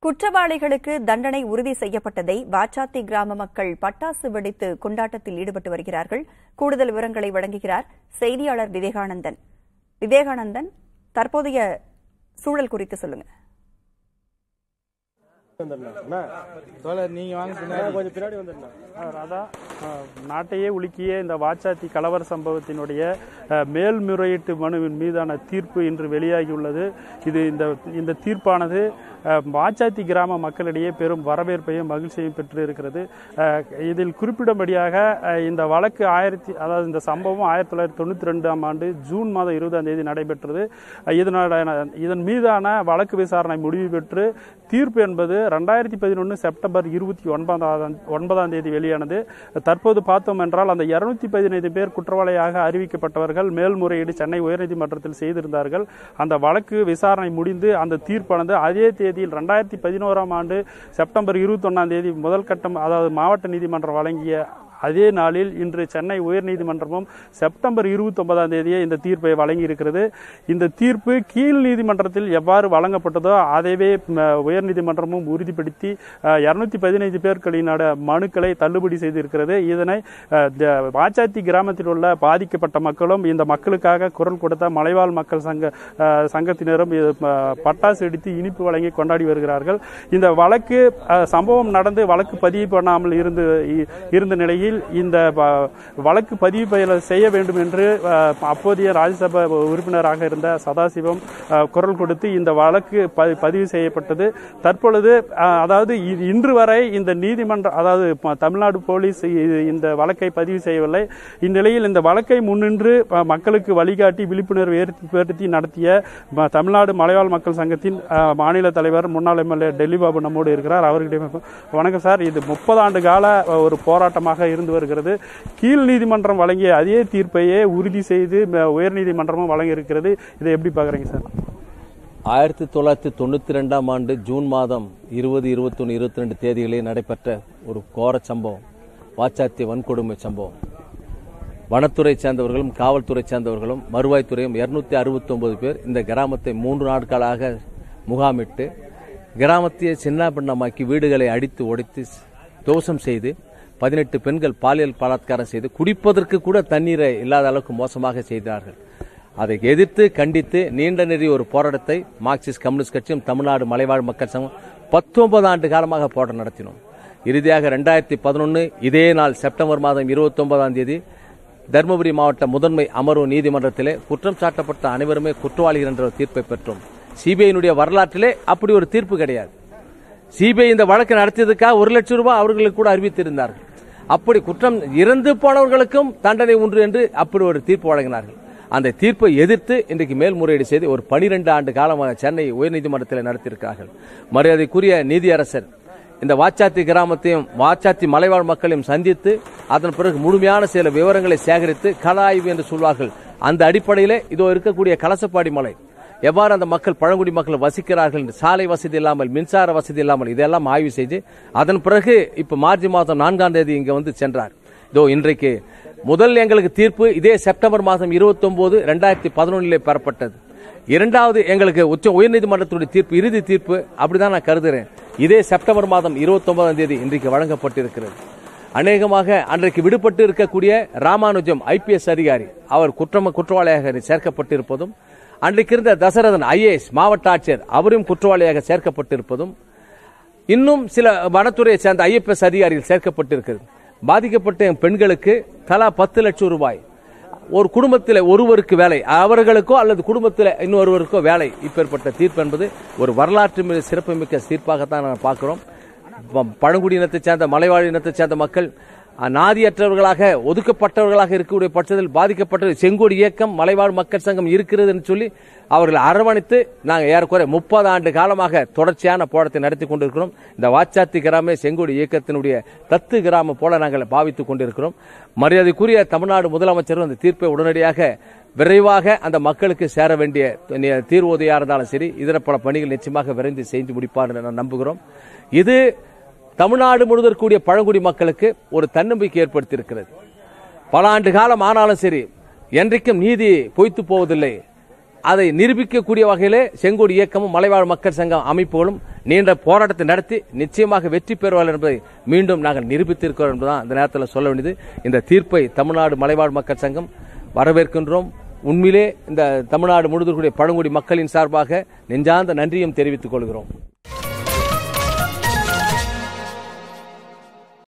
குற்றவாளிகளுக்கு தண்டனை உறுதி செய்யப்பட்டதை வாச்சாத்தி கிராம மக்கள் பட்டாசு வெடித்து கொண்டாட்டத்தில் ஈடுபட்டு வருகிறார்கள் கூடுதல் விவரங்களை வழங்குகிறார் செய்தியாளர் விவேகானந்தன் விவேகானந்தன் தற்போதைய சூழல் குறித்து சொல்லுங்க வந்துடணும் தோழர் நீங்க வாங்க பின்னாடி கொஞ்சம் பின்னாடி வந்துடணும் அவர் அதான் அஹ், நாட்டையே உலுக்கிய இந்த வாச்சாத்தி கலவர சம்பவத்தினுடைய அஹ், மேல்முறையீட்டு மனுவின் மீதான தீர்ப்பு இன்று வெளியாகியுள்ளது இது இந்த இந்த தீர்ப்பானது அஹ், வாச்சாத்தி கிராம மக்களிடையே பெரும் வரவேற்பையும் மகிழ்ச்சியையும் பெற்று இருக்கிறது அஹ், இதில் குறிப்பிடும்படியாக அஹ், இந்த வழக்கு ஆயிரத்தி அதாவது இந்த சம்பவம் ஆயிரத்தி தொள்ளாயிரத்தி தொண்ணூற்றி ரெண்டாம் ஆண்டு ஜூன் மாதம் இருபதாம் தேதி நடைபெற்றது அஹ், இதனோட இதன் மீதான வழக்கு விசாரணை முடிவு பெற்று தீர்ப்பு என்பது ரெண்டாயிரத்தி பதினொன்று செப்டம்பர் இருபத்தி ஒன்பதாம் ஒன்பதாம் தேதி வெளியானது தற்போது பார்த்தோம் என்றால் அந்த இருநூத்தி பதினைந்து பேர் குற்றவாளியாக அறிவிக்கப்பட்டவர்கள் மேல்முறையீடு சென்னை உயர்நீதிமன்றத்தில் செய்திருந்தார்கள் அந்த வழக்கு விசாரணை முடிந்து அந்த தீர்ப்பானது அதே தேதியில் ரெண்டாயிரத்தி பதினோராம் ஆண்டு செப்டம்பர் இருபத்தொன்னாம் தேதி முதல் கட்டம் அதாவது மாவட்ட நீதிமன்றம் வழங்கிய அதே நாளில் இன்று சென்னை உயர்நீதிமன்றமும் செப்டம்பர் இருபத்தி ஒன்பதாம் தேதியே இந்த தீர்ப்பை வழங்கியிருக்கிறது இந்த தீர்ப்பு கீழ் நீதிமன்றத்தில் எவ்வாறு வழங்கப்பட்டதோ அதைவே ம, உயர்நீதிமன்றமும் உறுதிப்படுத்தி இருநூத்தி பதினைந்து பேர்களினோட மனுக்களை தள்ளுபடி செய்திருக்கிறது இதனை அஹ், த- வாச்சாத்தி கிராமத்தில் உள்ள பாதிக்கப்பட்ட மக்களும் இந்த மக்களுக்காக குரல் கொடுத்த மலைவாழ் மக்கள் சங்க அஹ், சங்கத்தினரும் இது, ம, பட்டாசு வெடித்து இனிப்பு வழங்கி கொண்டாடி வருகிறார்கள் இந்த வழக்கு அஹ், சம்பவம் நடந்து வழக்கு பதிவு பண்ணாமல் இருந்து இ- இருந்த நிலையில் இந்த வ- வழக்கு பதிவு பெயர் செய்ய வேண்டும் என்று அஹ், அப்போதைய ராஜ்யசபா உறுப்பினராக இருந்த சதாசிவம் அஹ், குரல் கொடுத்து இந்த வழக்கு ப- பதிவு செய்யப்பட்டது தற்பொழுது அஹ், அதாவது இ- இன்று வரை இந்த நீதிமன்ற அதாவது ப- தமிழ்நாடு போலீஸ் இ- இந்த வழக்கை பதிவு செய்யவில்லை இந்நிலையில் இந்த வழக்கை முன்னின்று அஹ், மக்களுக்கு வழிகாட்டி விழிப்புணர்வு ஏற்படுத்தி நடத்திய ம- தமிழ்நாடு மலைவாழ் மக்கள் சங்கத்தின் அஹ், மாநில தலைவர் முன்னாள் எம்எல்ஏ டெல்லி பாபு நம்மோடு இருக்கிறார் அவர்களிடம் வணக்கம் சார் இது முப்பது ஆண்டு கால அஹ், ஒரு போராட்டமாக இருந்து வருகிறது கீழ் நீதிமன்றம் வழங்கிய அதே தீர்ப்பையே உறுதி செய்து ம- உயர்நீதிமன்றமும் வழங்கியிருக்கிறது இதை எப்படி பாக்குறீங்க சார் ஆயிரத்தி தொள்ளாயிரத்தி தொண்ணூற்றி ரெண்டாம் ஆண்டு ஜூன் மாதம் இருபது இருபத்தொன்று இருபத்தி ரெண்டு தேதிகளில் நடைபெற்ற ஒரு கோர சம்பவம் வாச்சாத்திய வன்கொடுமை சம்பவம் வனத்துறை சேர்ந்தவர்களும் காவல்துறை சேர்ந்தவர்களும் வருவாய்த்துறையும் இருநூத்தி அறுபத்தி பேர் இந்த கிராமத்தை மூன்று நாட்களாக முகாமிட்டு கிராமத்தையே சின்ன பின்னமாக்கி வீடுகளை அடித்து உடைத்து தோஷம் செய்து பதினெட்டு பெண்கள் பாலியல் பலாத்காரம் செய்து குடிப்பதற்கு கூட தண்ணீரை இல்லாத அளவுக்கு மோசமாக செய்தார்கள் அதை எதிர்த்து கண்டித்து நீண்ட நெறி ஒரு போராட்டத்தை மார்க்சிஸ்ட் கம்யூனிஸ்ட் கட்சியும் தமிழ்நாடு மலைவாழ் மக்கள் சங்கம் பத்தொன்பது ஆண்டு காலமாக போராட்டம் நடத்தினோம் இறுதியாக ரெண்டாயிரத்தி பதினொன்று இதே நாள் செப்டம்பர் மாதம் இருபத்தி ஒன்பதாம் தேதி தருமபுரி மாவட்ட முதன்மை அமர்வு நீதிமன்றத்திலே குற்றம் சாட்டப்பட்ட அனைவருமே குற்றவாளிகள் என்ற ஒரு தீர்ப்பை பெற்றோம் சிபிஐனுடைய வரலாற்றிலே அப்படி ஒரு தீர்ப்பு கிடையாது சிபிஐ இந்த வழக்கு நடத்தியதுக்காக ஒரு லட்சம் ரூபாய் அவர்களுக்கு கூட அறிவித்திருந்தார்கள் அப்படி குற்றம் இறந்து போனவர்களுக்கும் தண்டனை உண்டு என்று அப்படி ஒரு தீர்ப்பு வழங்கினார்கள் அந்த தீர்ப்பை எதிர்த்து இன்றைக்கு மேல்முறையீடு செய்து ஒரு பனிரெண்டு ஆண்டு காலமாக சென்னை உயர்நீதிமன்றத்தில் நடத்தியிருக்கிறார்கள் மரியாதைக்குரிய நீதியரசர் இந்த வாச்சாத்தி கிராமத்தையும் வாச்சாத்தி மலைவாழ் மக்களையும் சந்தித்து அதன் பிறகு முழுமையான சில விவரங்களை சேகரித்து கள ஆய்வு என்று சொல்வார்கள் அந்த அடிப்படையிலே இதோ இருக்கக்கூடிய கலசப்பாடி மலை எவ்வாறு அந்த மக்கள் பழங்குடி மக்கள் வசிக்கிறார்கள் என்று சாலை வசதி இல்லாமல் மின்சார வசதி இல்லாமல் இதெல்லாம் ஆய்வு செய்து அதன் பிறகு இப்ப மார்ச் மாதம் நான்காம் தேதி இங்க வந்து சென்றார் இதோ இன்றைக்கு முதல் எங்களுக்கு தீர்ப்பு இதே செப்டம்பர் மாதம் இருபத்தி ஒன்பது ரெண்டாயிரத்தி பதினொன்னிலே பெறப்பட்டது இரண்டாவது எங்களுக்கு உச்ச உயர்நீதிமன்றத்துடைய தீர்ப்பு இறுதி தீர்ப்பு அப்படிதான் நான் கருதுகிறேன் இதே செப்டம்பர் மாதம் இருபத்தி ஒன்பதாம் தேதி இன்றைக்கு வழங்கப்பட்டிருக்கிறது அநேகமாக அன்றைக்கு விடுபட்டு இருக்கக்கூடிய ராமானுஜம் ஐபிஎஸ் அதிகாரி அவர் குற்றம் குற்றவாளியாக சேர்க்கப்பட்டிருப்பதும் அன்றைக்கு இருந்த தசரதன் ஐஏஎஸ் மாவட்ட ஆட்சியர் அவரும் குற்றவாளியாக சேர்க்கப்பட்டிருப்பதும் இன்னும் சில வனத்துறையை சேர்ந்த ஐஎஃப்எஸ் அதிகாரிகள் சேர்க்கப்பட்டிருக்கிறது பாதிக்கப்பட்ட பெண்களுக்கு தலா பத்து லட்சம் ரூபாய் ஒரு குடும்பத்தில் ஒருவருக்கு வேலை அவர்களுக்கோ அல்லது குடும்பத்தில் இன்னொருவருக்கோ வேலை இப்பேற்பட்ட தீர்ப்பு என்பது ஒரு வரலாற்று மிக சிறப்புமிக்க தீர்ப்பாகத்தான் நான் பார்க்கிறோம் ப- பழங்குடி இனத்தை சேர்ந்த மலைவாழ் இனத்தை சேர்ந்த மக்கள் அஹ், நாதியற்றவர்களாக ஒதுக்கப்பட்டவர்களாக இருக்கக்கூடிய பட்சத்தில் பாதிக்கப்பட்ட செங்கோடி இயக்கம் மலைவாழ் மக்கள் சங்கம் இருக்கிறது என்று சொல்லி அவர்களை அரவணைத்து நாங்கள் ஏறக்குறைய முப்பது ஆண்டு காலமாக தொடர்ச்சியான போராட்டத்தை நடத்தி கொண்டிருக்கிறோம் இந்த வாச்சாத்தி கிராம செங்கோடி இயக்கத்தினுடைய தத்து கிராமம் போல நாங்கள் பாவித்துக் கொண்டிருக்கிறோம் மரியாதைக்குரிய தமிழ்நாடு முதலமைச்சரும் அந்த தீர்ப்பை உடனடியாக விரைவாக அந்த மக்களுக்கு சேர வேண்டிய நி- தீர்வோதையா இருந்தாலும் சரி இதர பல பணிகள் நிச்சயமாக விரைந்து செய்து முடிப்பார் என்று நான் நம்புகிறோம் இது தமிழ்நாடு முழுவதும் இருக்கக்கூடிய பழங்குடி மக்களுக்கு ஒரு தன்னம்பிக்கை ஏற்படுத்தியிருக்கிறது பல ஆண்டு காலம் ஆனாலும் சரி என்றைக்கும் நீதி பொய்த்து போவதில்லை அதை நிரூபிக்கக்கூடிய வகையிலே செங்கோடி இயக்கமும் மலைவாழ் மக்கள் சங்கம் அமைப்புகளும் நீண்ட போராட்டத்தை நடத்தி நிச்சயமாக வெற்றி பெறுவார்கள் என்பதை மீண்டும் நாங்கள் நிரூபித்திருக்கிறோம் என்பதுதான் இந்த நேரத்தில் சொல்ல வேண்டியது இந்த தீர்ப்பை தமிழ்நாடு மலைவாழ் மக்கள் சங்கம் வரவேற்கின்றோம் உண்மையிலே இந்த தமிழ்நாடு முழுதுக்கூடிய பழங்குடி மக்களின் சார்பாக நெஞ்சார்ந்த நன்றியும் தெரிவித்துக் கொள்கிறோம்